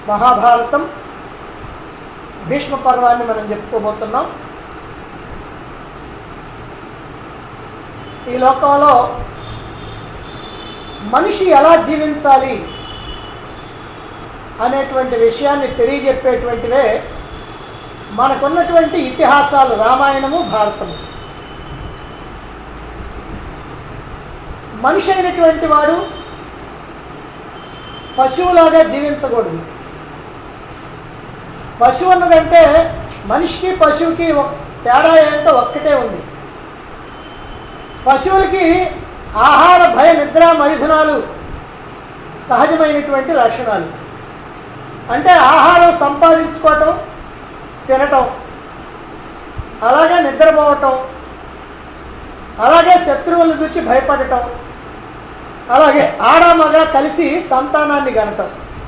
మహాభారతం భీష్మ పర్వాన్ని మనం చెప్పుకోబోతున్నాం ఈ లోకంలో మనిషి ఎలా జీవించాలి అనేటువంటి విషయాన్ని తెలియజెప్పేటువంటివే మనకున్నటువంటి ఇతిహాసాలు రామాయణము భారతము మనిషి అయినటువంటి వాడు పశువులాగా జీవించకూడదు పశువు అన్నదంటే మనిషికి పశువుకి ఒక- తేడా ఏంటో ఒక్కటే ఉంది పశువులకి ఆహార భయ నిద్ర మైథునాలు సహజమైనటువంటి లక్షణాలు అంటే ఆహారం సంపాదించుకోవటం తినటం అలాగే నిద్రపోవటం అలాగే శత్రువులను చూసి భయపడటం అలాగే ఆడ మగ కలిసి సంతానాన్ని గనటం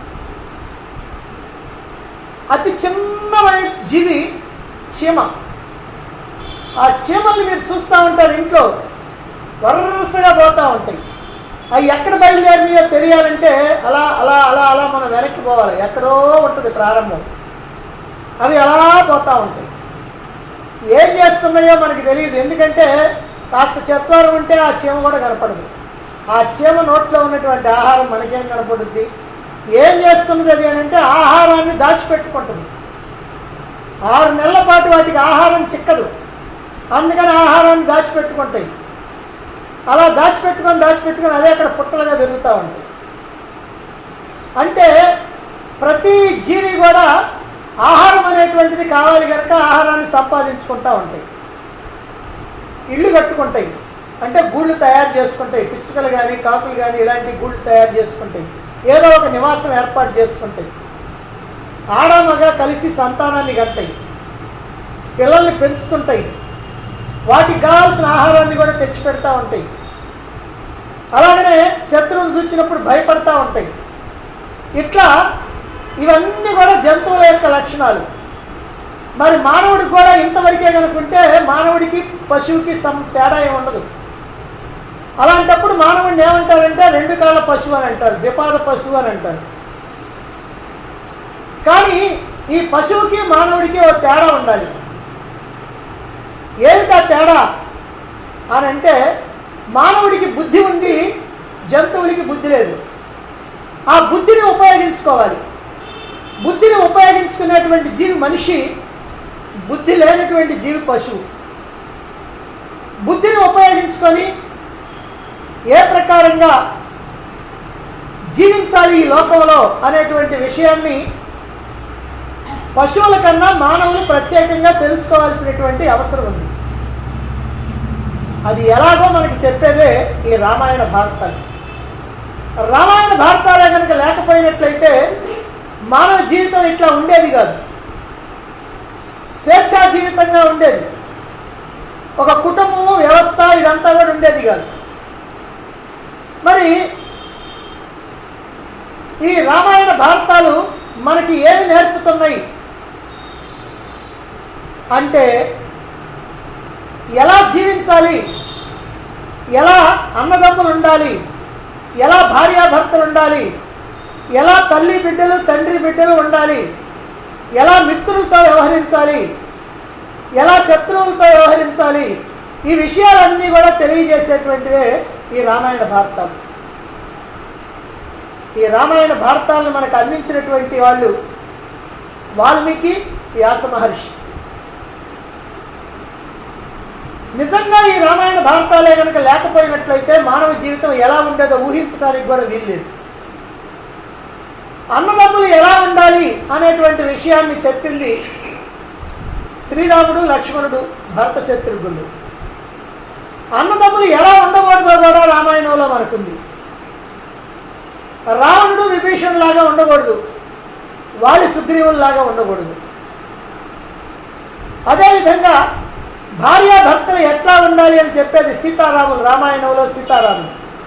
అతి చిన్నమైన జీవి చీమ ఆ చీమల్ని మీరు చూస్తూ ఉంటారు ఇంట్లో వరుసగా పోతూ ఉంటాయి అవి ఎక్కడ బయలుదేరినాయో తెలియాలంటే అలా అలా అలా అలా మనం వెనక్కి పోవాలి ఎక్కడో ఉంటుంది ప్రారంభం అవి అలా పోతూ ఉంటాయి ఏం చేస్తున్నాయో మనకి తెలియదు ఎందుకంటే కాస్త చెత్వారం ఉంటే ఆ చీమ కూడా కనపడదు ఆ చీమ నోట్లో ఉన్నటువంటి ఆహారం మనకేం కనపడుద్ది ఏం చేస్తున్నది అది అని అంటే ఆహారాన్ని దాచిపెట్టుకుంటుంది ఆరు నెలల పాటు వాటికి ఆహారం చిక్కదు అందుకని ఆహారాన్ని దాచిపెట్టుకుంటాయి అలా దాచిపెట్టుకొని దాచిపెట్టుకొని అవే అక్కడ పుట్టలుగా పెరుగుతూ ఉంటాయి అంటే ప్రతి జీవి కూడా ఆహారం అనేటువంటిది కావాలి కనుక ఆహారాన్ని సంపాదించుకుంటూ ఉంటాయి ఇళ్ళు కట్టుకుంటాయి అంటే గూళ్ళు తయారు చేసుకుంటాయి పిచ్చుకలు కానీ కాకులు కానీ ఇలాంటి గూళ్ళు తయారు చేసుకుంటాయి ఏదో ఒక నివాసం ఏర్పాటు చేసుకుంటాయి ఆడమగా కలిసి సంతానాన్ని కంటాయి పిల్లల్ని పెంచుతుంటాయి వాటికి కావాల్సిన ఆహారాన్ని కూడా తెచ్చి పెడతా ఉంటాయి అలాగనే శత్రువులు చూసినప్పుడు భయపడతా ఉంటాయి ఇట్లా ఇవన్నీ కూడా జంతువుల యొక్క లక్షణాలు మరి మానవుడికి కూడా ఇంతవరకే కనుకుంటే మానవుడికి పశువుకి సం తేడా ఏమి ఉండదు అలాంటప్పుడు మానవుడిని ఏమంటారంటే రెండు కాళ్ళ పశువు అని అంటారు ద్విపాద పశువు అని అంటారు కానీ ఈ పశువుకి మానవుడికి ఒక తేడా ఉండాలి ఏమిటా తేడా అని అంటే మానవుడికి బుద్ధి ఉంది జంతువులకి బుద్ధి లేదు ఆ బుద్ధిని ఉపయోగించుకోవాలి బుద్ధిని ఉపయోగించుకునేటువంటి జీవి మనిషి బుద్ధి లేనటువంటి జీవి పశువు బుద్ధిని ఉపయోగించుకొని ఏ ప్రకారంగా జీవించాలి ఈ లోకంలో అనేటువంటి విషయాన్ని పశువుల కన్నా మానవులు ప్రత్యేకంగా తెలుసుకోవాల్సినటువంటి అవసరం ఉంది అది ఎలాగో మనకి చెప్పేదే ఈ రామాయణ భారతాలు రామాయణ భారతాలే కనుక లేకపోయినట్లయితే మానవ జీవితం ఇట్లా ఉండేది కాదు స్వేచ్ఛా జీవితంగా ఉండేది ఒక కుటుంబము వ్యవస్థ ఇదంతా కూడా ఉండేది కాదు మరి ఈ రామాయణ భారతాలు మనకి ఏమి నేర్పుతున్నాయి అంటే ఎలా జీవించాలి ఎలా అన్నదమ్ములు ఉండాలి ఎలా భార్యాభర్తలు ఉండాలి ఎలా తల్లి బిడ్డలు తండ్రి బిడ్డలు ఉండాలి ఎలా మిత్రులతో వ్యవహరించాలి ఎలా శత్రువులతో వ్యవహరించాలి ఈ విషయాలన్నీ కూడా తెలియజేసేటువంటివే ఈ రామాయణ భారతాలు ఈ రామాయణ భారతాలను మనకు అందించినటువంటి వాళ్ళు వాల్మీకి వ్యాస మహర్షి నిజంగా ఈ రామాయణ భారతాలే కనుక లేకపోయినట్లయితే మానవ జీవితం ఎలా ఉండేదో ఊహించడానికి కూడా వీల్లేదు అన్నదమ్ములు ఎలా ఉండాలి అనేటువంటి విషయాన్ని చెప్పింది శ్రీరాముడు లక్ష్మణుడు భరత శత్రుఘ్నుడు అన్నదమ్ములు ఎలా ఉండకూడదో కూడా రామాయణంలో మనకుంది రావణుడు విభీషణ్ లాగా ఉండకూడదు వాలి సుగ్రీవుల్లాగా ఉండకూడదు అదేవిధంగా భార్యాభర్తలు ఎట్లా ఉండాలి అని చెప్పేది సీతారాములు రామాయణంలో సీతారాములు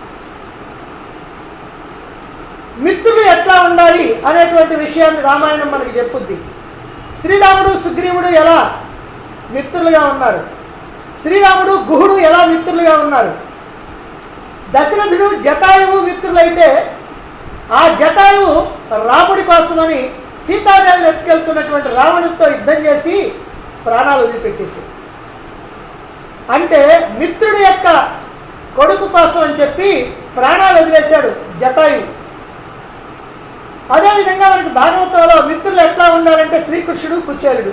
మిత్రులు ఎట్లా ఉండాలి అనేటువంటి విషయాన్ని రామాయణం మనకి చెప్పుద్ది శ్రీరాముడు సుగ్రీవుడు ఎలా మిత్రులుగా ఉన్నారు శ్రీరాముడు గుహుడు ఎలా మిత్రులుగా ఉన్నారు దశరథుడు జటాయువు మిత్రులైతే ఆ జటాయువు రాముడి కోసమని సీతాదేవిని ఎత్తుకెళ్తున్నటువంటి రావణుడితో యుద్ధం చేసి ప్రాణాలు వదిలిపెట్టేసి అంటే మిత్రుడి యొక్క కొడుకు కోసం అని చెప్పి ప్రాణాలు వదిలేశాడు జటాయువు అదేవిధంగా మనకి భాగవతంలో మిత్రులు ఎట్లా ఉండాలంటే శ్రీకృష్ణుడు కుచేలుడు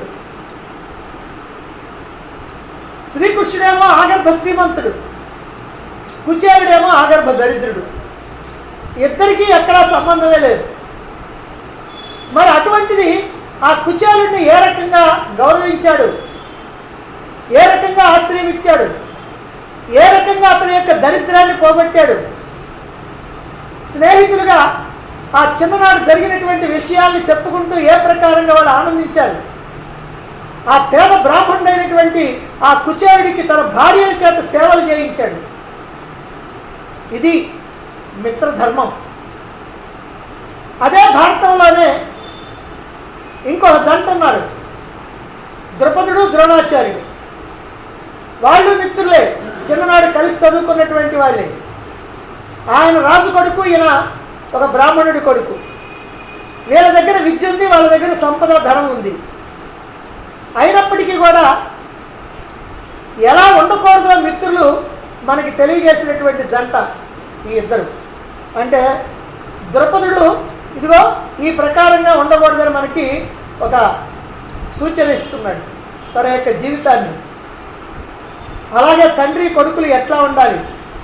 శ్రీకృష్ణుడేమో ఆగర్భ శ్రీమంతుడు కుచేలుడేమో ఆగర్భ దరిద్రుడు ఇద్దరికీ ఎక్కడా సంబంధమే లేదు మరి అటువంటిది ఆ కుచేలుడిని ఏ రకంగా గౌరవించాడు ఏ రకంగా ఆశ్రయం ఇచ్చాడు ఏ రకంగా అతని యొక్క దరిద్రాన్ని పోగొట్టాడు స్నేహితులుగా ఆ చిన్ననాడు జరిగినటువంటి విషయాల్ని చెప్పుకుంటూ ఏ ప్రకారంగా వాళ్ళు ఆనందించారు ఆ పేద బ్రాహ్మణుడైనటువంటి ఆ కుచేరుడికి తన భార్యల చేత సేవలు చేయించాడు ఇది మిత్రధర్మం అదే భారతంలోనే ఇంకో జంట ఉన్నారు ద్రుపదుడు ద్రోణాచార్యుడు వాళ్ళు మిత్రులే చిన్ననాడు కలిసి చదువుకున్నటువంటి వాళ్ళే ఆయన రాజు కొడుకు ఈయన ఒక బ్రాహ్మణుడి కొడుకు వీళ్ళ దగ్గర విద్య ఉంది వాళ్ళ దగ్గర సంపద ధనం ఉంది అయినప్పటికీ కూడా ఎలా ఉండకూడదో మిత్రులు మనకి తెలియజేసినటువంటి జంట ఈ ఇద్దరు అంటే ద్రుపదుడు ఇదిగో ఈ ప్రకారంగా ఉండకూడదని మనకి ఒక సూచన ఇస్తున్నాడు తన యొక్క జీవితాన్ని అలాగే తండ్రి కొడుకులు ఎట్లా ఉండాలి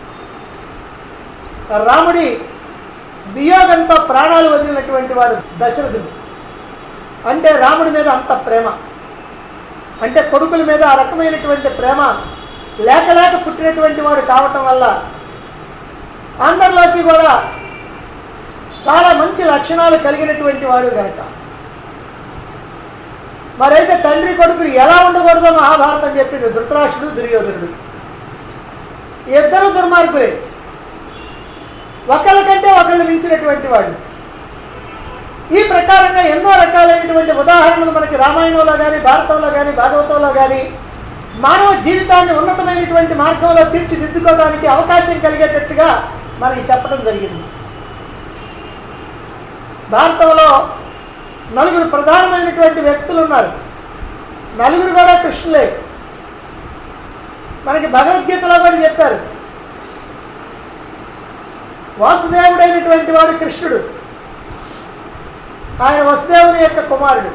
రాముడి వియోగంతో ప్రాణాలు వదిలినటువంటి వాడు దశరథుడు అంటే రాముడి మీద అంత ప్రేమ అంటే కొడుకుల మీద ఆ రకమైనటువంటి ప్రేమ లేక లేక పుట్టినటువంటి వాడు కావటం వల్ల అందరిలోకి కూడా చాలా మంచి లక్షణాలు కలిగినటువంటి వాడు కనుక మరైతే తండ్రి కొడుకులు ఎలా ఉండకూడదో మహాభారతం చెప్పింది ధృతరాష్ట్రుడు దుర్యోధనుడు ఇద్దరు దుర్మార్గులే ఒకళ్ళకంటే ఒకళ్ళు మించినటువంటి వాడు ఈ ప్రకారంగా ఎన్నో రకాలైనటువంటి ఉదాహరణలు మనకి రామాయణంలో కానీ భారతంలో కానీ భాగవతంలో కానీ మానవ జీవితాన్ని ఉన్నతమైనటువంటి మార్గంలో తీర్చిదిద్దుకోవడానికి అవకాశం కలిగేటట్టుగా మనకి చెప్పడం జరిగింది భారతంలో నలుగురు ప్రధానమైనటువంటి వ్యక్తులు ఉన్నారు నలుగురు కూడా కృష్ణులే మనకి భగవద్గీతలో కూడా చెప్పారు వాసుదేవుడైనటువంటి వాడు కృష్ణుడు ఆయన వసుదేవుని యొక్క కుమారుడు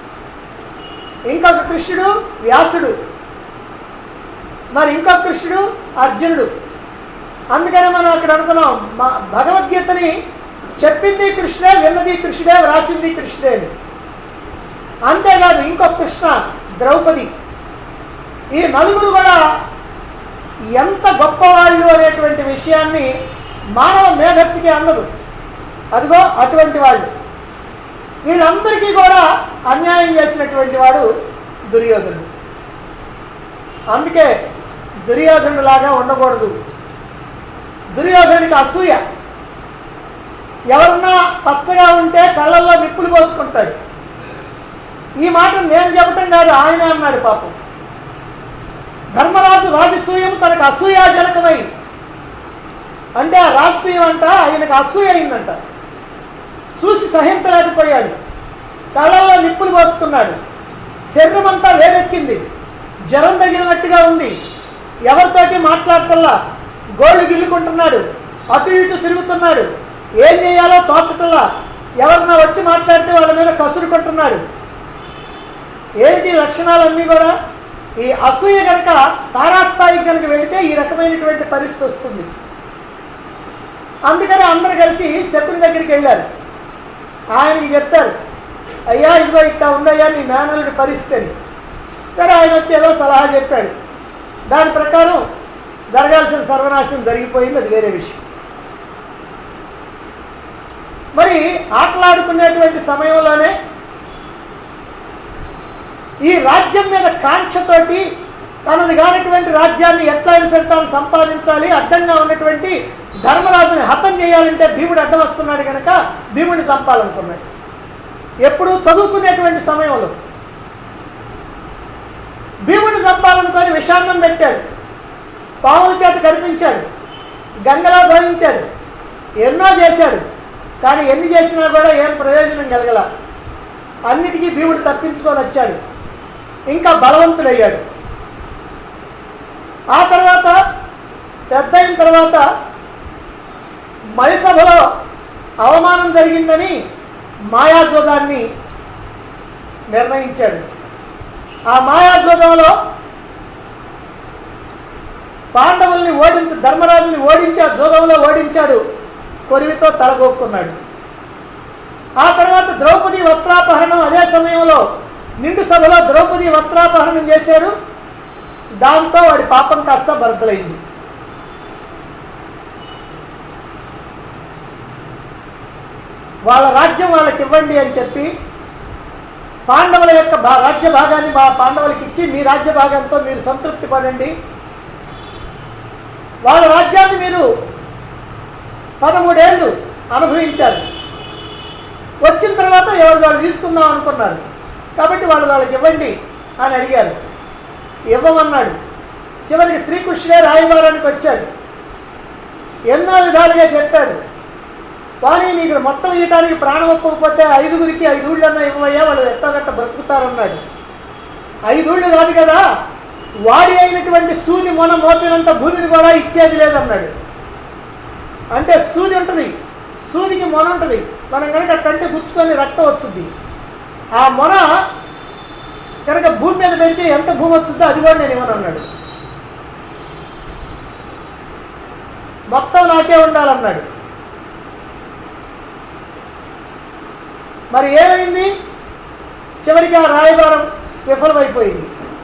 ఇంకొక కృష్ణుడు వ్యాసుడు మరి ఇంకొక కృష్ణుడు అర్జునుడు అందుకని మనం అక్కడ అనుకున్నాం మా భగవద్గీతని చెప్పింది కృష్ణే విన్నది కృష్ణుడే వ్రాసింది కృష్ణుడే అని అంతేకాదు ఇంకొక కృష్ణ ద్రౌపది ఈ నలుగురు కూడా ఎంత గొప్పవాళ్ళు అనేటువంటి విషయాన్ని మానవ మేధస్సుకి అందదు అదిగో అటువంటి వాళ్ళు వీళ్ళందరికీ కూడా అన్యాయం చేసినటువంటి వాడు దుర్యోధనుడు అందుకే దుర్యోధనుడు లాగా ఉండకూడదు దుర్యోధనుడికి అసూయ ఎవరన్నా పచ్చగా ఉంటే కళ్ళల్లో నిప్పులు పోసుకుంటాడు ఈ మాట నేను చెప్పటం కాదు ఆయన అన్నాడు పాపం ధర్మరాజు రాజసూయం తనకు అసూయాజనకమై అంటే ఆ రాజసూయం అంట ఆయనకు అసూయ అయిందంట చూసి సహించలేకపోయాడు కళ్ళల్లో నిప్పులు పోసుకున్నాడు శరీరం అంతా వేడెక్కింది జ్వరం తగిలినట్టుగా ఉంది ఎవరితోటి మాట్లాడతల్లా గోళ్ళు గిల్లుకుంటున్నాడు అటు ఇటు తిరుగుతున్నాడు ఏం చేయాలో తోచటల్లా ఎవరన్నా వచ్చి మాట్లాడితే వాళ్ళ మీద కసురుకుంటున్నాడు ఏంటి లక్షణాలన్నీ కూడా ఈ అసూయ కనుక తారాస్థాయికి కనుక వెళితే ఈ రకమైనటువంటి పరిస్థితి వస్తుంది అందుకని అందరు కలిసి శకుని దగ్గరికి వెళ్ళారు ఆయనకి చెప్పారు అయ్యా ఇదిగో ఇట్లా ఉందయ్యా నీ మేనల్లుడి పరిస్థితి అని సరే ఆయన వచ్చి ఏదో సలహా చెప్పాడు దాని ప్రకారం జరగాల్సిన సర్వనాశనం జరిగిపోయింది అది వేరే విషయం మరి ఆటలాడుకునేటువంటి సమయంలోనే ఈ రాజ్యం మీద కాంక్షతోటి తనది కానటువంటి రాజ్యాన్ని ఎట్లా అయినా సరే తాను సంపాదించాలి అడ్డంగా ఉన్నటువంటి ధర్మరాజుని హతం చేయాలంటే భీముడు అడ్డం వస్తున్నాడు కనుక భీముడిని చంపాలనుకున్నాడు ఎప్పుడు చదువుకునేటువంటి సమయంలో భీముడిని చంపాలనుకొని విషాన్నం పెట్టాడు పాముల చేత కనిపించాడు గంగలో ధరించాడు ఎన్నో చేశాడు కానీ ఎన్ని చేసినా కూడా ఏం ప్రయోజనం కలగల అన్నిటికీ భీముడు తప్పించుకొని వచ్చాడు ఇంకా బలవంతుడయ్యాడు ఆ తర్వాత పెద్ద అయిన తర్వాత మయసభలో అవమానం జరిగిందని మాయాజోగాన్ని నిర్ణయించాడు ఆ మాయాజోగంలో పాండవుల్ని ఓడించి ధర్మరాజుని ఓడించి ఆ జోగంలో ఓడించాడు కొరివితో తలగొక్కున్నాడు ఆ తర్వాత ద్రౌపది వస్త్రాపహరణం అదే సమయంలో నిండు సభలో ద్రౌపది వస్త్రాపహరణం చేశారు దాంతో వాడి పాపం కాస్త బరదలైంది వాళ్ళ రాజ్యం వాళ్ళకి ఇవ్వండి అని చెప్పి పాండవుల యొక్క భా- రాజ్య భాగాన్ని మా పాండవులకి ఇచ్చి మీ రాజ్య భాగంతో మీరు సంతృప్తి పడండి వాళ్ళ రాజ్యాన్ని మీరు పదమూడేళ్ళు అనుభవించారు వచ్చిన తర్వాత ఎవరు వాళ్ళు తీసుకుందాం అనుకున్నారు కాబట్టి వాళ్ళు వాళ్ళకి ఇవ్వండి అని అడిగారు ఇవ్వమన్నాడు చివరికి శ్రీకృష్ణుడే రాయబారానికి వచ్చాడు ఎన్నో విధాలుగా చెప్పాడు కానీ నీకు మొత్తం ఇవ్వడానికి ప్రాణం ఒప్పకపోతే ఐదుగురికి ఐదుళ్ళన్నా ఇవ్వయ్యా వాళ్ళు ఎట్టగట్ట బ్రతుకుతారన్నాడు ఐదుళ్ళు కాదు కదా వాడి అయినటువంటి సూది మొన మోపినంత భూమిని కూడా ఇచ్చేది లేదన్నాడు అంటే సూది ఉంటుంది సూదికి మొన ఉంటుంది మనం కనుక కంటి గుచ్చుకొని రక్తం వస్తుంది ఆ మొన కనుక భూమి మీద పెడితే ఎంత భూమి వచ్చిందో అది కూడా నేను ఇవ్వను అన్నాడు మొత్తం నాకే ఉండాలన్నాడు మరి ఏమైంది చివరికి ఆ రాయబారం విఫలమైపోయింది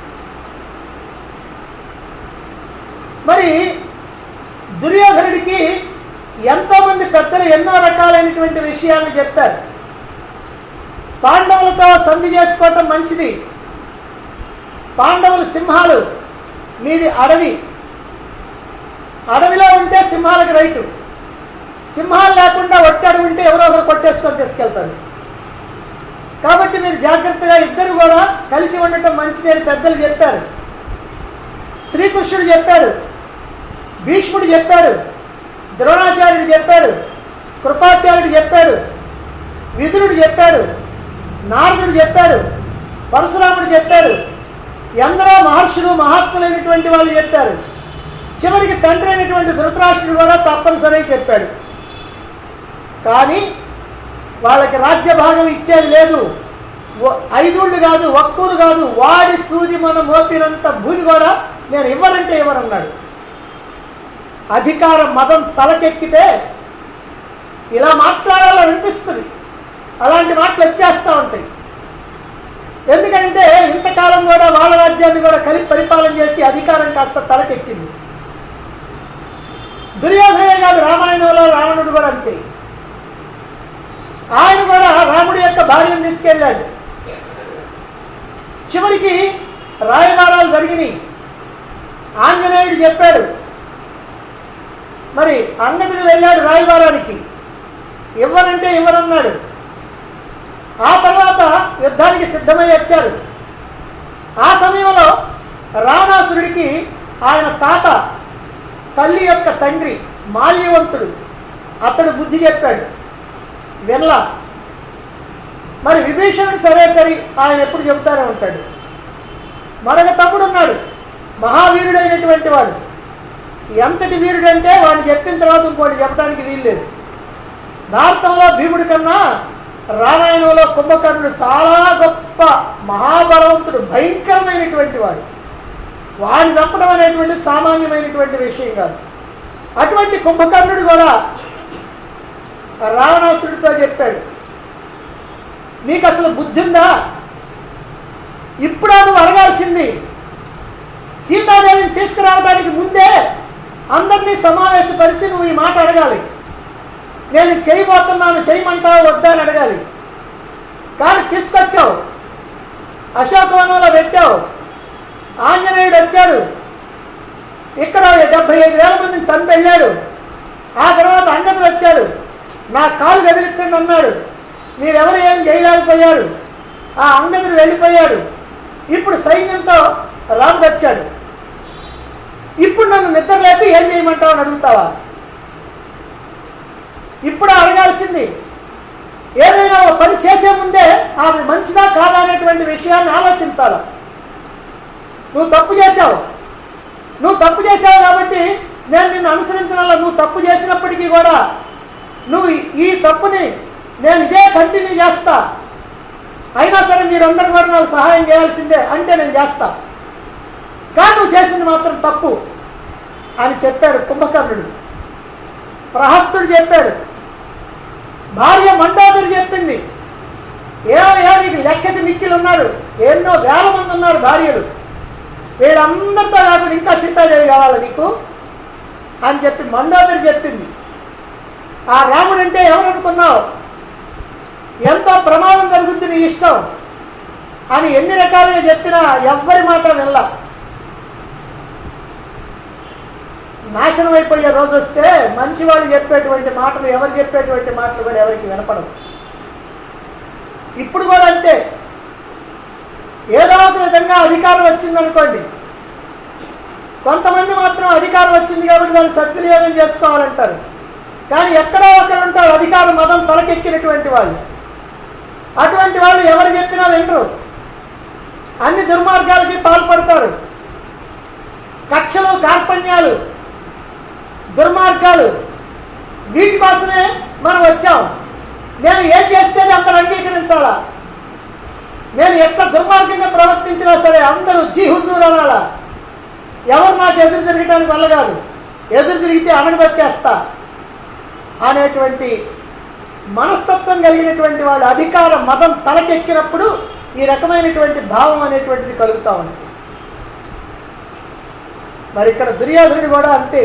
మరి దుర్యోధనుడికి ఎంతో మంది పెద్దలు ఎన్నో రకాలైనటువంటి విషయాలను చెప్పారు పాండవులతో సంధి చేసుకోవటం మంచిది పాండవులు సింహాలు మీది అడవి అడవిలో ఉంటే సింహాలకు రైటు సింహాలు లేకుండా ఒట్టి అడవి ఉంటే ఎవరో ఒకరు కొట్టేసుకొని తీసుకెళ్తారు కాబట్టి మీరు జాగ్రత్తగా ఇద్దరు కూడా కలిసి ఉండటం మంచిది అని పెద్దలు చెప్పారు శ్రీకృష్ణుడు చెప్పాడు భీష్ముడు చెప్పాడు ద్రోణాచార్యుడు చెప్పాడు కృపాచార్యుడు చెప్పాడు విదురుడు చెప్పాడు నారదుడు చెప్పాడు పరశురాముడు చెప్పాడు ఎందరో మహర్షులు మహాత్ములైనటువంటి వాళ్ళు చెప్పారు చివరికి తండ్రి అయినటువంటి ధృతరాష్ట్రుడు కూడా తప్పనిసరి చెప్పాడు కానీ వాళ్ళకి రాజ్య భాగం ఇచ్చేది లేదు ఓ- ఐదుళ్ళు కాదు ఒక్కూరు కాదు వాడి సూది మన మోపినంత భూమి కూడా నేను ఇవ్వనంటే ఇవ్వనన్నాడు అధికార మదం తలకెక్కితే ఇలా మాట్లాడాలని అనిపిస్తుంది అలాంటి మాటలు వచ్చేస్తూ ఉంటాయి ఎందుకంటే ఇంతకాలం కూడా వాళ్ళ రాజ్యాన్ని కూడా కలిపి పరిపాలన చేసి అధికారం కాస్త తలకెక్కింది దుర్యోధనే కాదు రామాయణంలో రావణుడు కూడా అంతే ఆయన కూడా రాముడి యొక్క భార్యను తీసుకెళ్ళాడు చివరికి రాయబారాలు జరిగినాయి ఆంజనేయుడు చెప్పాడు మరి అంగదుడు వెళ్ళాడు రాయబారానికి ఇవ్వనంటే ఇవ్వనన్నాడు ఆ తర్వాత యుద్ధానికి సిద్ధమై వచ్చారు ఆ సమయంలో రావణాసురుడికి ఆయన తాత తల్లి యొక్క తండ్రి మాల్యవంతుడు అతడు బుద్ధి చెప్పాడు వినలా మరి విభీషణుడు సరే సరి ఆయన ఎప్పుడు చెబుతానే ఉంటాడు మరొక తమ్ముడు ఉన్నాడు మహావీరుడైనటువంటి వాడు ఎంతటి వీరుడంటే వాడిని చెప్పిన తర్వాత ఇంకోటి చెప్పడానికి వీల్లేదు భారతంలో భీముడి కన్నా రామాయణంలో కుంభకర్ణుడు చాలా గొప్ప మహాబలవంతుడు భయంకరమైనటువంటి వాడు వాడిని చంపడం అనేటువంటి సామాన్యమైనటువంటి విషయం కాదు అటువంటి కుంభకర్ణుడు కూడా రావణాసుడితో చెప్పాడు నీకు అసలు బుద్ధి ఉందా ఇప్పుడు నువ్వు అడగాల్సింది సీతాదేవిని తీసుకురావడానికి ముందే అందరినీ సమావేశపరిచి నువ్వు ఈ మాట అడగాలి నేను చేయబోతున్నాను చేయమంటావా వద్దా అని అడగాలి కానీ తీసుకొచ్చావు అశోకవనంలో పెట్టావు ఆంజనేయుడు వచ్చాడు ఇక్కడ డెబ్బై ఐదు వేల మందిని చంపెళ్ళాడు ఆ తర్వాత అంగదుడు వచ్చాడు నా కాలు కదిలించండి అన్నాడు మీరెవరు ఏం చేయలేకపోయారు ఆ అంగదుడు వెళ్ళిపోయాడు ఇప్పుడు సైన్యంతో రాముడు వచ్చాడు ఇప్పుడు నన్ను నిద్ర లేపి ఏం చేయమంటావు అని అడుగుతావా ఇప్పుడు అడగాల్సింది ఏదైనా ఒక పని చేసే ముందే ఆమె మంచిదా కాదా అనేటువంటి విషయాన్ని ఆలోచించాలి నువ్వు తప్పు చేశావు నువ్వు తప్పు చేశావు కాబట్టి నేను నిన్ను అనుసరించాల నువ్వు తప్పు చేసినప్పటికీ కూడా నువ్వు ఈ తప్పుని నేను ఇదే కంటిన్యూ చేస్తా అయినా సరే మీరందరూ కూడా నాకు సహాయం చేయాల్సిందే అంటే నేను చేస్తా కానీ నువ్వు చేసింది మాత్రం తప్పు అని చెప్పాడు కుంభకర్ణుడు ప్రహస్తుడు చెప్పాడు భార్య మండోదరి చెప్పింది ఏమయ్యా నీకు లెక్కకి మిక్కిలు ఉన్నారు ఎన్నో వేల మంది ఉన్నారు భార్యలు వీళ్ళందరితో కాకుండా ఇంకా సీతాదేవి కావాలి నీకు అని చెప్పి మండోదరి చెప్పింది ఆ రాముడు అంటే ఎవరనుకున్నావు ఎంతో ప్రమాదం జరుగుతుంది నీ ఇష్టం అని ఎన్ని రకాలుగా చెప్పినా ఎవ్వరి మాట వెళ్ళ నాశనం అయిపోయే రోజు వస్తే మంచివాళ్ళు చెప్పేటువంటి మాటలు ఎవరు చెప్పేటువంటి మాటలు కూడా ఎవరికి వినపడవు ఇప్పుడు కూడా అంతే ఏదో ఒక విధంగా అధికారం వచ్చిందనుకోండి కొంతమంది మాత్రం అధికారం వచ్చింది కాబట్టి దాన్ని సద్వినియోగం చేసుకోవాలంటారు కానీ ఎక్కడో ఒకరు ఉంటారు అధికార మతం తలకెక్కినటువంటి వాళ్ళు అటువంటి వాళ్ళు ఎవరు చెప్పినా వినరు అన్ని దుర్మార్గాలకి పాల్పడతారు కక్షలు కార్పణ్యాలు దుర్మార్గాలు వీటి కోసమే మనం వచ్చాం నేను ఏం చేస్తేనే అందరూ అంగీకరించాలా నేను ఎట్లా దుర్మార్గంగా ప్రవర్తించినా సరే అందరూ జీ హుజూర్ అనాలా ఎవరు నాకు ఎదురు తిరగడానికి వల్ల కాదు ఎదురు తిరిగితే అణగదొక్కేస్తా అనేటువంటి మనస్తత్వం కలిగినటువంటి వాళ్ళు అధికార మతం తలకెక్కినప్పుడు ఈ రకమైనటువంటి భావం అనేటువంటిది కలుగుతూ ఉంది మరి ఇక్కడ దుర్యోధనుడు కూడా అంతే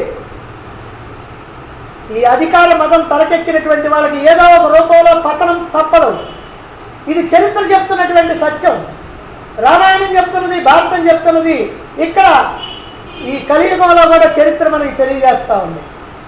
ఈ అధికార మతం తలకెక్కినటువంటి వాళ్ళకి ఏదో ఒక రూపంలో పతనం తప్పదు ఇది చరిత్ర చెప్తున్నటువంటి సత్యం రామాయణం చెప్తున్నది భారతం చెప్తున్నది ఇక్కడ ఈ కలియుగంలో కూడా చరిత్ర మనకి తెలియజేస్తా ఉంది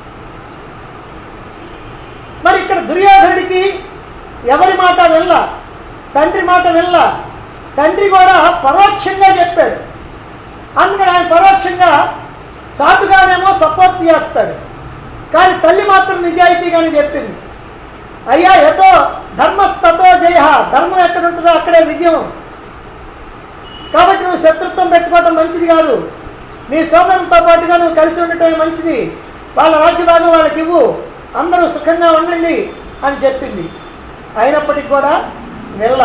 మరి ఇక్కడ దుర్యోధనుడికి ఎవరి మాట వెళ్ళ తండ్రి మాట వెళ్ళ తండ్రి కూడా పరోక్షంగా చెప్పాడు అందుకని ఆయన పరోక్షంగా సాటుగానేమో సపోర్ట్ చేస్తాడు కానీ తల్లి మాత్రం నిజాయితీగానే చెప్పింది అయ్యా ఎతో ధర్మస్తతో జయ ధర్మం ఎక్కడ ఉంటుందో అక్కడే విజయం కాబట్టి నువ్వు శత్రుత్వం పెట్టుకోవటం మంచిది కాదు నీ సోదరులతో పాటుగా నువ్వు కలిసి ఉండటమే మంచిది వాళ్ళ రాజ్యభాగం వాళ్ళకి ఇవ్వు అందరూ సుఖంగా ఉండండి అని చెప్పింది అయినప్పటికీ కూడా వెళ్ళ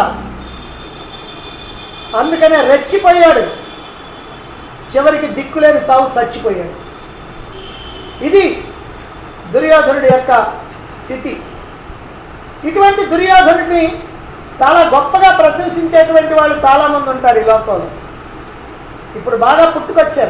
అందుకనే రెచ్చిపోయాడు చివరికి దిక్కులేని సాగు చచ్చిపోయాడు ఇది దుర్యోధనుడి యొక్క స్థితి ఇటువంటి దుర్యోధనుడిని చాలా గొప్పగా ప్రశంసించేటువంటి వాళ్ళు చాలామంది ఉంటారు ఈ లోకంలో ఇప్పుడు బాగా పుట్టుకొచ్చారు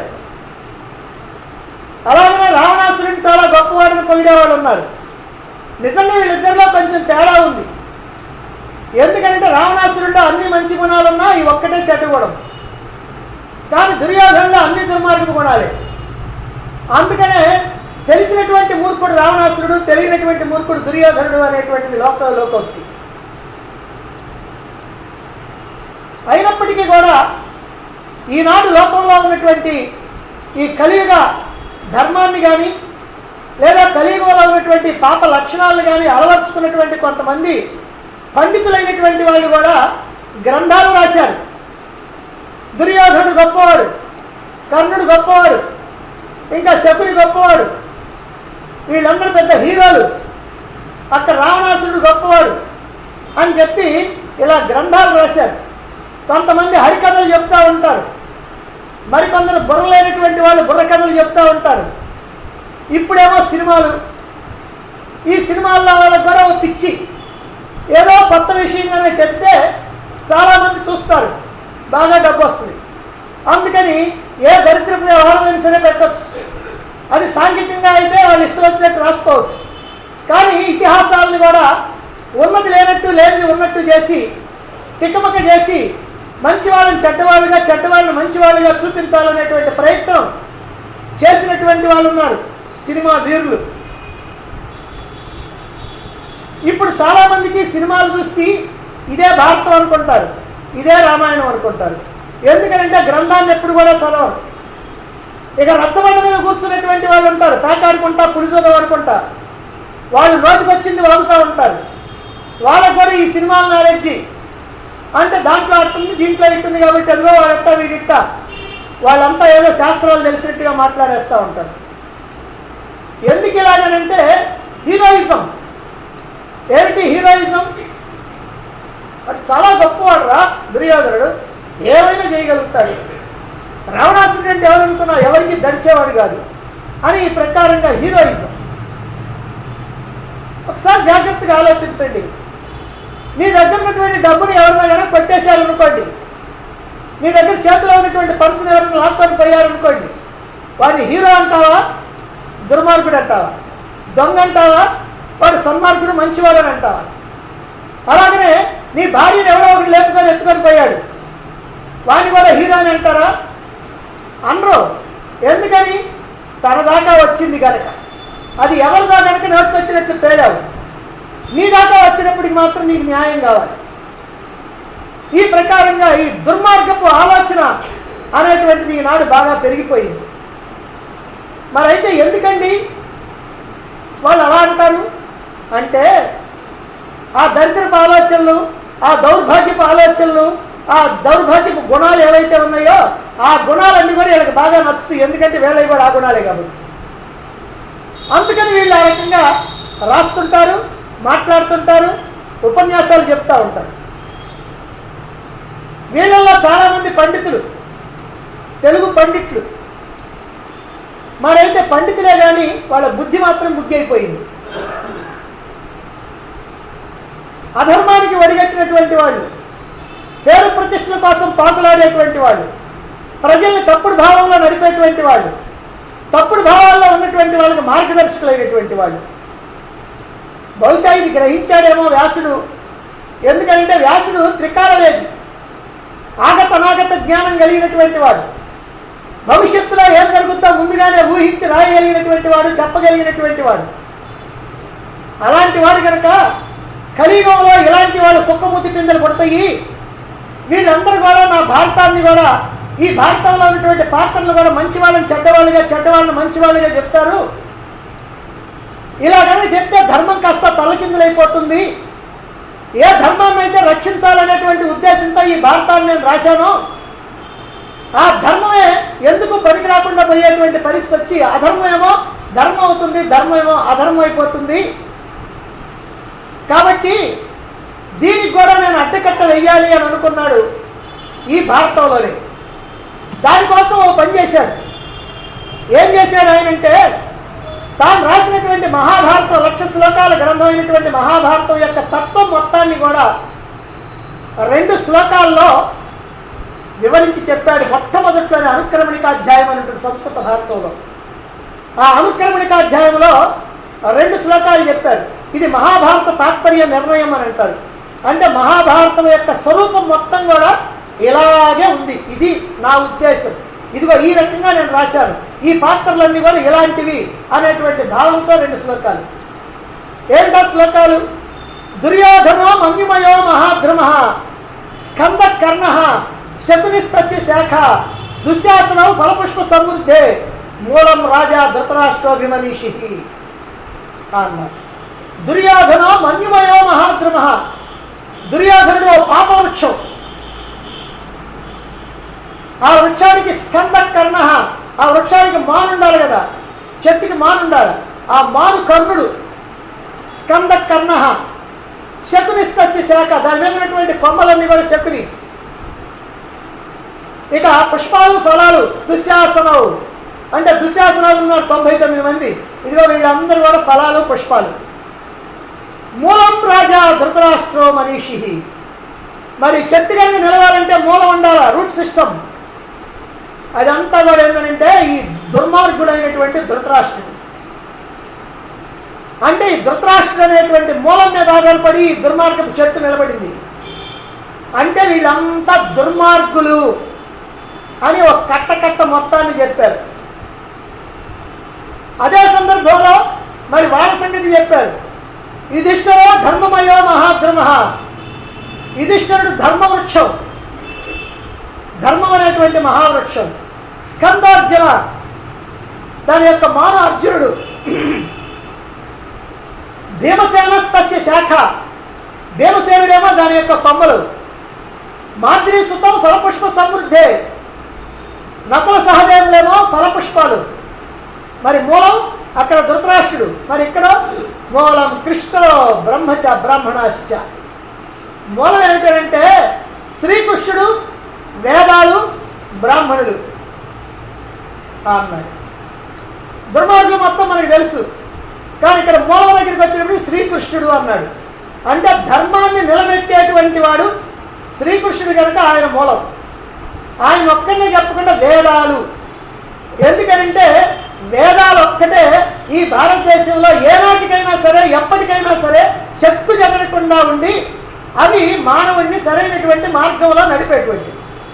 అలాగనే రావణాసురుడిని చాలా గొప్పవాడిని పొగిడేవాళ్ళు ఉన్నారు నిజంగా వీళ్ళిద్దరిలో కొంచెం తేడా ఉంది ఎందుకంటే రావణాసురుడిలో అన్ని మంచి గుణాలున్నా ఈ ఒక్కటే చెడ్డ గుణం కానీ దుర్యోధనలో అన్ని దుర్మార్గపు గుణాలే అందుకనే తెలిసినటువంటి మూర్ఖుడు రావణాసురుడు తెలియనటువంటి మూర్ఖుడు దుర్యోధనుడు అనేటువంటిది లోక లోకోక్తి అయినప్పటికీ కూడా ఈనాడు లోకంలో ఉన్నటువంటి ఈ కలియుగ ధర్మాన్ని కానీ లేదా కలియుగంలో ఉన్నటువంటి పాప లక్షణాలను కానీ అలవర్చుకున్నటువంటి కొంతమంది పండితులైనటువంటి వాళ్ళు కూడా గ్రంథాలు రాశారు దుర్యోధనుడు గొప్పవాడు కర్ణుడు గొప్పవాడు ఇంకా శకుని గొప్పవాడు వీళ్ళందరూ పెద్ద హీరోలు అక్కడ రావణాసురుడు గొప్పవాడు అని చెప్పి ఇలా గ్రంథాలు రాశారు కొంతమంది హరికథలు చెప్తూ ఉంటారు మరికొందరు బుర్రలేనటువంటి వాళ్ళు బుర్ర కథలు చెప్తూ ఉంటారు ఇప్పుడేమో సినిమాలు ఈ సినిమాల్లో వాళ్ళకి కూడా ఓ పిచ్చి ఏదో కొత్త విషయంగానే చెప్తే చాలామంది చూస్తారు బాగా డబ్బు వస్తుంది అందుకని ఏ దరిద్రపు వ్యవహారమైనా సరే పెట్టచ్చు అది సాంఘికంగా అయితే వాళ్ళు ఇష్టం వచ్చినట్టు రాసుకోవచ్చు కానీ ఇతిహాసాలను కూడా ఉన్నది లేనట్టు లేనిది ఉన్నట్టు చేసి తిక్కమక్క చేసి మంచి వాళ్ళని చెడ్డవాళ్ళుగా చెడ్డవాళ్ళని మంచి వాళ్ళుగా చూపించాలనేటువంటి ప్రయత్నం చేసినటువంటి వాళ్ళు ఉన్నారు సినిమా వీరులు ఇప్పుడు చాలా మందికి సినిమాలు చూసి ఇదే భారతం అనుకుంటారు ఇదే రామాయణం అనుకుంటారు ఎందుకంటే గ్రంథాన్ని ఎప్పుడు కూడా చదవరు ఇక రచ్చబండ మీద కూర్చున్నటువంటి వాళ్ళు ఉంటారు తాకాడుకుంటా పులిసోద వాడుకుంటా వాళ్ళు నోటికి వచ్చింది వాగుతూ ఉంటారు వాళ్ళకు కూడా ఈ సినిమాల నాలెడ్జి అంటే దాంట్లో అట్టుంది దీంట్లో ఇట్టుంది కాబట్టి అదిగో వాడట్ట వీడిట్ట వాళ్ళంతా ఏదో శాస్త్రాలు తెలిసినట్టుగా మాట్లాడేస్తూ ఉంటారు ఎందుకు ఇలాగనంటే హీరోయిజం ఏమిటి హీరోయిజం వాడు చాలా గొప్పవాడు రా దుర్యోధనుడు ఏమైనా చేయగలుగుతాడు రావణాసురుడు అంటే ఎవరనుకున్నా ఎవరికి దడిచేవాడు కాదు అని ఈ ప్రకారంగా హీరోయిజం ఒకసారి జాగ్రత్తగా ఆలోచించండి మీ దగ్గర ఉన్నటువంటి డబ్బుని ఎవరైనా కనుక కొట్టేశారనుకోండి మీ దగ్గర చేతిలో ఉన్నటువంటి పర్సును ఎవరైనా లాక్కొని పోయారనుకోండి వాడిని హీరో అంటావా దుర్మార్గుడు అంటావా దొంగ అంటావా వాడు సన్మార్గుడు మంచివాడు అని అంటావా అలాగనే నీ భార్యను ఎవరో ఒకటి లేపుకొని ఎత్తుకొని పోయాడు వాడిని కూడా హీరో అని అంటారా అనరు ఎందుకని తన దాకా వచ్చింది కనుక అది ఎవరిదా కనుక నోటుకొచ్చినట్లు పేరావు నీ దాకా వచ్చినప్పటికి మాత్రం నీకు న్యాయం కావాలి ఈ ప్రకారంగా ఈ దుర్మార్గపు ఆలోచన అనేటువంటిది ఈనాడు బాగా పెరిగిపోయింది మరైతే ఎందుకండి వాళ్ళు అలా అంటారు అంటే ఆ దరిద్రపు ఆలోచనలు ఆ దౌర్భాగ్యపు ఆలోచనలు ఆ దౌర్భాగ్యపు గుణాలు ఏవైతే ఉన్నాయో ఆ గుణాలన్నీ కూడా వీళ్ళకి బాగా నచ్చుతాయి ఎందుకంటే వీళ్ళవి కూడా ఆ గుణాలే కాబట్టి అందుకని వీళ్ళు ఆ రకంగా రాస్తుంటారు మాట్లాడుతుంటారు ఉపన్యాసాలు చెప్తా ఉంటారు వీళ్ళల్లో చాలామంది పండితులు తెలుగు పండితులు మరైతే పండితులే కానీ వాళ్ళ బుద్ధి మాత్రం బుద్ధి అయిపోయింది అధర్మానికి వడిగట్టినటువంటి వాళ్ళు పేరు ప్రతిష్టల కోసం పాకులాడేటువంటి వాళ్ళు ప్రజల్ని తప్పుడు భావంలో నడిపేటువంటి వాళ్ళు తప్పుడు భావాల్లో ఉన్నటువంటి వాళ్ళకి మార్గదర్శకులైనటువంటి వాళ్ళు బహుశా ఇది గ్రహించాడేమో వ్యాసుడు ఎందుకంటే వ్యాసుడు త్రికాలవేది ఆగత అనాగత జ్ఞానం కలిగినటువంటి వాడు భవిష్యత్తులో ఏం జరుగుతుందో ముందుగానే ఊహించి రాయగలిగినటువంటి వాడు చెప్పగలిగినటువంటి వాడు అలాంటి వాడు కనుక కలియుగంలో ఇలాంటి వాళ్ళు కుక్కమూతి పిందెలు పడతాయి వీళ్ళందరూ కూడా నా భారతాన్ని కూడా ఈ భారతంలో ఉన్నటువంటి పాత్రలు కూడా మంచి వాళ్ళని చెడ్డవాళ్ళుగా చెడ్డవాళ్ళని మంచి వాళ్ళుగా చెప్తారు ఇలా కనుక చెప్తే ధర్మం కాస్త తలకిందులైపోతుంది ఏ ధర్మాన్ని అయితే రక్షించాలనేటువంటి ఉద్దేశంతో ఈ భారతాన్ని నేను రాశాను ఆ ధర్మమే ఎందుకు పనికి రాకుండా పోయేటువంటి పరిస్థితి వచ్చి అధర్మమేమో ధర్మం అవుతుంది ధర్మమేమో అధర్మం అయిపోతుంది కాబట్టి దీనికి కూడా నేను అడ్డకట్ట వెయ్యాలి అని అనుకున్నాడు ఈ భారతంలోనే దానికోసం ఓ పని చేశాడు ఏం చేశాడు ఆయనంటే తాను రాసినటువంటి మహాభారతం లక్ష శ్లోకాల గ్రంథం అయినటువంటి మహాభారతం యొక్క తత్వం మొత్తాన్ని కూడా రెండు శ్లోకాల్లో వివరించి చెప్పాడు మొట్టమొదటిలోని అనుక్రమణికాధ్యాయం అని ఉంటుంది సంస్కృత భారతంలో ఆ అనుక్రమణికాధ్యాయంలో రెండు శ్లోకాలు చెప్పారు ఇది మహాభారత తాత్పర్య నిర్ణయం అని అంటారు అంటే మహాభారతం యొక్క స్వరూపం మొత్తం కూడా ఇలాగే ఉంది ఇది నా ఉద్దేశం ఇదిగో ఈ రకంగా నేను రాశాను ఈ పాత్రలన్నీ కూడా ఇలాంటివి అనేటువంటి భావంతో రెండు శ్లోకాలు ఏంటా శ్లోకాలు దుర్యోధనో మన్యుమయో మహాద్రుమ స్కంద కర్ణ శకునిస్తస్య శాఖ దుశ్శాసనం ఫలపుష్ప సమృద్ధే మూలం రాజా ధృతరాష్ట్రోభిమనీషి అన్నారు దుర్యోధనో మన్యుమయో మహాద్రుమ దుర్యోధనుడు ఓ పాపవృక్షం ఆ వృక్షానికి స్కంద కర్ణ ఆ వృక్షానికి మాను ఉండాలి కదా చెట్టుకి మాను ఉండాలి ఆ మాను కర్ణుడు స్కంద కర్ణ శకునిస్తస్య శాఖ దాని మీద ఉన్నటువంటి కొమ్మలన్నీ కూడా శకుని ఇక పుష్పాలు ఫలాలు దుశ్శాసనవు అంటే దుశ్శాసనాలు ఉన్నారు తొంభై తొమ్మిది మంది ఇదిగో వీళ్ళందరూ కూడా ఫలాలు పుష్పాలు మూలం రాజా ధృతరాష్ట్రో మనీషి మరి చెట్టు కనుక నిలవాలంటే మూలం ఉండాలా రూట్ సిస్టమ్ అదంతా కూడా ఏంటంటే ఈ దుర్మార్గుడైనటువంటి ధృతరాష్ట్రుడు అంటే ఈ ధృతరాష్ట్రుడు అనేటువంటి మూలం మీద ఆధారపడి ఈ దుర్మార్గపు చెట్టు నిలబడింది అంటే వీళ్ళంతా దుర్మార్గులు అని ఒక కట్ట కట్ట మొత్తాన్ని చెప్పారు అదే సందర్భంలో మరి వాళ్ళ సంగతి చెప్పారు యుధిష్ఠరో ధర్మమయో మహాధర్మ యుధిష్ఠరుడు ధర్మవృక్షం ధర్మం అనేటువంటి మహావృక్షం స్కందార్జున దాని యొక్క మాన అర్జునుడు భీమసేన తస్య శాఖ భీమసేనుడేమో దాని యొక్క కొమ్మలు మాద్రి సుతం ఫలపుష్ప సమృద్ధే నకుల సహదేవులేమో ఫలపుష్పాలు మరి మూలం అక్కడ ధృతరాష్ట్రుడు మరి ఇక్కడ మూలం కృష్ణలో బ్రహ్మచ బ్రాహ్మణాశ్చ మూలం ఏమిటంటే శ్రీకృష్ణుడు వేదాలు బ్రాహ్మణులు అన్నాడు దుర్మార్గం మొత్తం మనకు తెలుసు కానీ ఇక్కడ మూలం దగ్గరికి వచ్చినప్పుడు శ్రీకృష్ణుడు అన్నాడు అంటే ధర్మాన్ని నిలబెట్టేటువంటి వాడు శ్రీకృష్ణుడు కనుక ఆయన మూలం ఆయన ఒక్కనే చెప్పకుండా వేదాలు ఎందుకనంటే వేదాలు ఒక్కటే ఈ భారతదేశంలో ఏనాటికైనా సరే ఎప్పటికైనా సరే చెక్కు చెదరకుండా ఉండి అవి మానవుడిని సరైనటువంటి మార్గంలో నడిపేటువంటి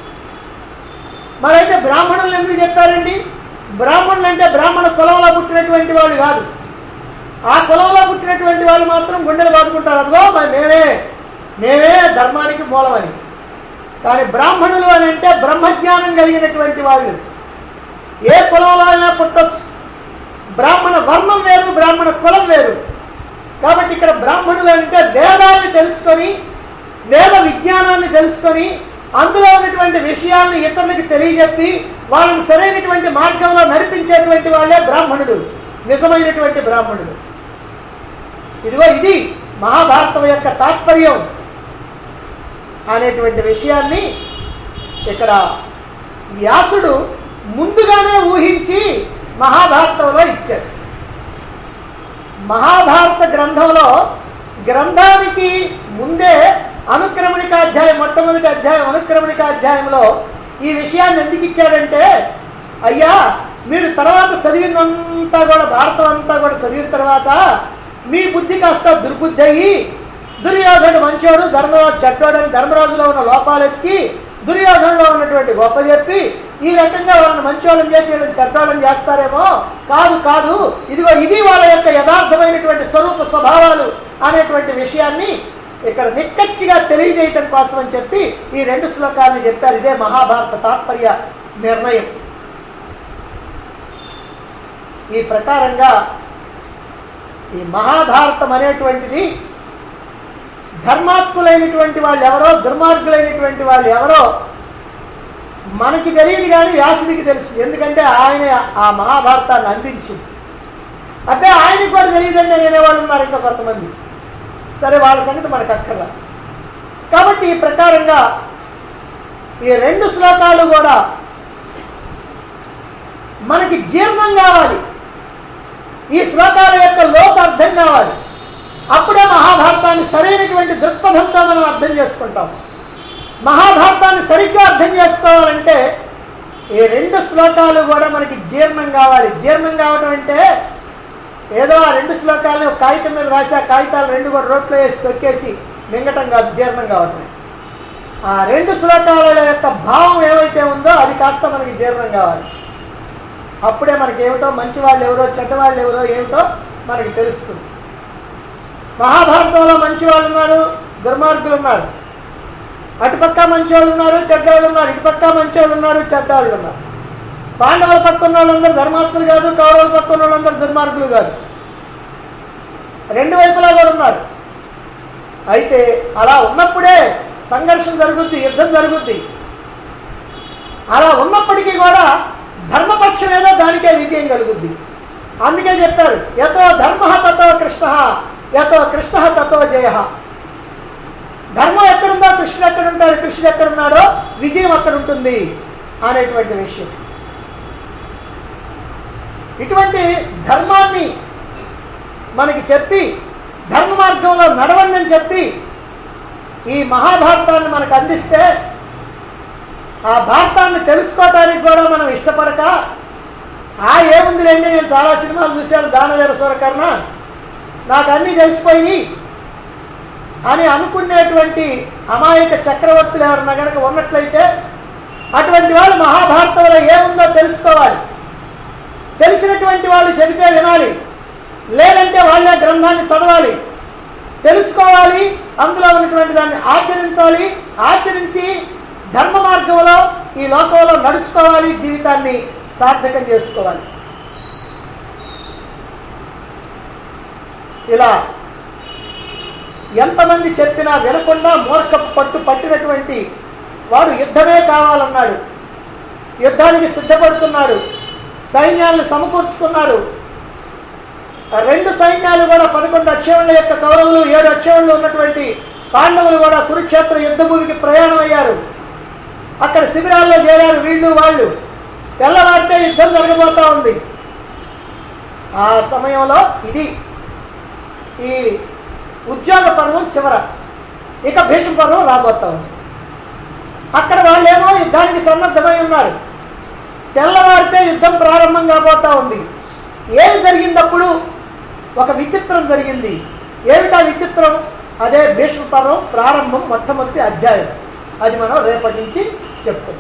మరైతే బ్రాహ్మణులు ఎందుకు చెప్పారండి బ్రాహ్మణులు అంటే బ్రాహ్మణ కులంలో పుట్టినటువంటి వాళ్ళు కాదు ఆ కులంలో పుట్టినటువంటి వాళ్ళు మాత్రం గుండెలు బాదుకుంటారు అదిగో మరి మేమే మేమే ధర్మానికి మూలమని కానీ బ్రాహ్మణులు అని అంటే బ్రహ్మజ్ఞానం కలిగినటువంటి వాళ్ళు ఏ కులంలో అయినా పుట్టొచ్చు బ్రాహ్మణ వర్ణం వేరు బ్రాహ్మణ కులం వేరు కాబట్టి ఇక్కడ బ్రాహ్మణులు అంటే వేదాన్ని తెలుసుకొని వేద విజ్ఞానాన్ని తెలుసుకొని అందులో ఉన్నటువంటి విషయాలను ఇతరులకు తెలియజెప్పి వాళ్ళని సరైనటువంటి మార్గంలో నడిపించేటువంటి వాళ్ళే బ్రాహ్మణుడు నిజమైనటువంటి బ్రాహ్మణుడు ఇదిగో ఇది మహాభారతం యొక్క తాత్పర్యం అనేటువంటి విషయాన్ని ఇక్కడ వ్యాసుడు ముందుగానే ఊహించి మహాభారతంలో ఇచ్చాడు మహాభారత గ్రంథంలో గ్రంథానికి ముందే అనుక్రమణిక అధ్యాయం మొట్టమొదటి అధ్యాయం అనుక్రమణిక అధ్యాయంలో ఈ విషయాన్ని ఎందుకు ఇచ్చాడంటే అయ్యా మీరు తర్వాత చదివినంతా కూడా భారతం అంతా కూడా చదివిన తర్వాత మీ బుద్ధి కాస్త దుర్బుద్ధి అయ్యి దుర్యోధనుడు మంచోడు ధర్మరాజు చెడ్డోడు అని ధర్మరాజులో ఉన్న లోపాలు ఎత్తి దుర్యోధనలో ఉన్నటువంటి గొప్ప చెప్పి ఈ రకంగా వాళ్ళని మంచోళ్ళని చేసి వీళ్ళని చెడ్డోళ్ళని చేస్తారేమో కాదు కాదు ఇదిగో ఇది వాళ్ళ యొక్క యథార్థమైనటువంటి స్వరూప స్వభావాలు అనేటువంటి విషయాన్ని ఇక్కడ నిక్కచ్చిగా తెలియజేయటం కోసం అని చెప్పి ఈ రెండు శ్లోకాన్ని చెప్పారు ఇదే మహాభారత తాత్పర్య నిర్ణయం ఈ ప్రకారంగా ఈ మహాభారతం అనేటువంటిది ధర్మాత్ములైనటువంటి వాళ్ళు ఎవరో దుర్మార్గులైనటువంటి వాళ్ళు ఎవరో మనకి తెలియదు కానీ వ్యాసుడికి తెలుసు ఎందుకంటే ఆయన ఆ మహాభారతాన్ని అందించింది అంటే ఆయనకి కూడా తెలియదండి అనేవాళ్ళు ఉన్నారు ఇంకా కొంతమంది సరే వాళ్ళ సంగతి మనకు అక్కర్లా కాబట్టి ఈ ప్రకారంగా ఈ రెండు శ్లోకాలు కూడా మనకి జీర్ణం కావాలి ఈ శ్లోకాల యొక్క లోతు అర్థం కావాలి అప్పుడే మహాభారతాన్ని సరైనటువంటి దృక్పథంతో మనం అర్థం చేసుకుంటాం మహాభారతాన్ని సరిగ్గా అర్థం చేసుకోవాలంటే ఈ రెండు శ్లోకాలు కూడా మనకి జీర్ణం కావాలి జీర్ణం కావటం అంటే ఏదో ఆ రెండు శ్లోకాలని ఒక కాగితం మీద రాసి ఆ కాగితాలు రెండు కూడా రోట్లో వేసి తొక్కేసి మింగటం కాదు జీర్ణం కావటం ఆ రెండు శ్లోకాల యొక్క భావం ఏమైతే ఉందో అది కాస్త మనకి జీర్ణం కావాలి అప్పుడే మనకి ఏమిటో మంచి వాళ్ళు ఎవరో చెడ్డవాళ్ళు ఎవరో ఏమిటో మనకి తెలుస్తుంది మహాభారతంలో మంచి వాళ్ళు ఉన్నారు దుర్మార్గులు ఉన్నారు అటుపక్క మంచి వాళ్ళు ఉన్నారు చెడ్డవాళ్ళు ఉన్నారు ఇటుపక్క మంచి వాళ్ళు ఉన్నారు చెడ్డవాళ్ళు ఉన్నారు పాండవుల పక్క ఉన్న వాళ్ళందరూ ధర్మాత్ములు కాదు కౌరవుల పక్క ఉన్న వాళ్ళందరూ దుర్మార్గులు కాదు రెండు వైపులా కూడా ఉన్నారు అయితే అలా ఉన్నప్పుడే సంఘర్షణ జరుగుద్ది యుద్ధం జరుగుద్ది అలా ఉన్నప్పటికీ కూడా ధర్మపక్షం ఏదో దానికే విజయం కలుగుద్ది అందుకే చెప్పారు యతో ధర్మ తతో కృష్ణ యతో కృష్ణ తతో జయ ధర్మం ఎక్కడుందో కృష్ణుడు ఎక్కడ ఉంటాడు కృష్ణుడు ఎక్కడున్నాడో విజయం అక్కడ ఉంటుంది అనేటువంటి విషయం ఇటువంటి ధర్మాన్ని మనకి చెప్పి ధర్మ మార్గంలో నడవండి అని చెప్పి ఈ మహాభారతాన్ని మనకు అందిస్తే ఆ భారతాన్ని తెలుసుకోవటానికి కూడా మనం ఇష్టపడక ఆ ఏముందిలేండి నేను చాలా సినిమాలు చూశాను దానవీర సూరకర్ణ నాకు అన్నీ తెలిసిపోయి అని అనుకునేటువంటి అమాయక చక్రవర్తులు ఎవరన్నా కనుక ఉన్నట్లయితే అటువంటి వాళ్ళు మహాభారతంలో ఏముందో తెలుసుకోవాలి తెలిసినటువంటి వాళ్ళు చెబితే వినాలి లేదంటే వాళ్ళే గ్రంథాన్ని చదవాలి తెలుసుకోవాలి అందులో ఉన్నటువంటి దాన్ని ఆచరించాలి ఆచరించి ధర్మ మార్గంలో ఈ లోకంలో నడుచుకోవాలి జీవితాన్ని సార్థకం చేసుకోవాలి ఇలా ఎంతమంది చెప్పినా వినకుండా మూర్ఖపు పట్టు పట్టినటువంటి వాడు యుద్ధమే కావాలన్నాడు యుద్ధానికి సిద్ధపడుతున్నాడు సైన్యాలను సమకూర్చుకున్నారు ఆ రెండు సైన్యాలు కూడా పదకొండు అక్షయముల యొక్క కౌరవులు ఏడు అక్షయములు ఉన్నటువంటి పాండవులు కూడా కురుక్షేత్ర యుద్ధభూమికి ప్రయాణం అయ్యారు అక్కడ శిబిరాల్లో చేరారు వీళ్ళు వాళ్ళు తెల్లవారితే యుద్ధం జరగబోతా ఉంది ఆ సమయంలో ఇది ఈ ఉద్యోగ పర్వం చివర ఇక భీష్మ పర్వం రాబోతా ఉంది అక్కడ వాళ్ళేమో యుద్ధానికి సన్నద్ధమై ఉన్నారు తెల్లవారితే యుద్ధం ప్రారంభం కాబోతా ఉంది ఏమి జరిగిందప్పుడు ఒక విచిత్రం జరిగింది ఏమిటా విచిత్రం అదే భీష్మ పర్వం ప్రారంభం మొట్టమొదటి అధ్యాయం అది మనం రేపటి నుంచి చెప్పుకుందాం